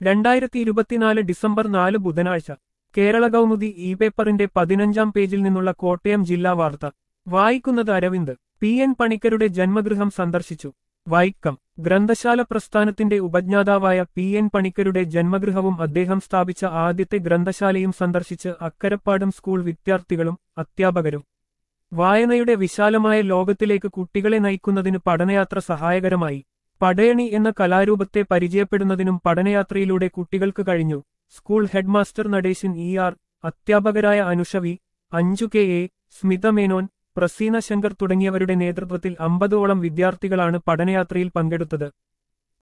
രണ്ടായിരത്തി ഇരുപത്തിനാല് ഡിസംബർ നാല് ബുധനാഴ്ച കേരള കൗമുദി ഇ പേപ്പറിന്റെ പതിനഞ്ചാം പേജിൽ നിന്നുള്ള കോട്ടയം ജില്ലാ വാർത്ത വായിക്കുന്നത് അരവിന്ദ് പി എൻ പണിക്കരുടെ ജന്മഗൃഹം സന്ദർശിച്ചു വൈക്കം ഗ്രന്ഥശാല പ്രസ്ഥാനത്തിന്റെ ഉപജ്ഞാതാവായ പി എൻ പണിക്കരുടെ ജന്മഗൃഹവും അദ്ദേഹം സ്ഥാപിച്ച ആദ്യത്തെ ഗ്രന്ഥശാലയും സന്ദർശിച്ച് അക്കരപ്പാടം സ്കൂൾ വിദ്യാർത്ഥികളും അധ്യാപകരും വായനയുടെ വിശാലമായ ലോകത്തിലേക്ക് കുട്ടികളെ നയിക്കുന്നതിന് പഠനയാത്ര സഹായകരമായി പടയണി എന്ന കലാരൂപത്തെ പരിചയപ്പെടുന്നതിനും പഠനയാത്രയിലൂടെ കുട്ടികൾക്ക് കഴിഞ്ഞു school headmaster Nadesan E R അധ്യാപകരായ അനുഷവി അഞ്ചു കെ എ സ്മിത മേനോൻ പ്രസീന ശങ്കർ തുടങ്ങിയവരുടെ നേതൃത്വത്തിൽ അമ്പതോളം വിദ്യാർത്ഥികളാണ് പഠനയാത്രയിൽ പങ്കെടുത്തത്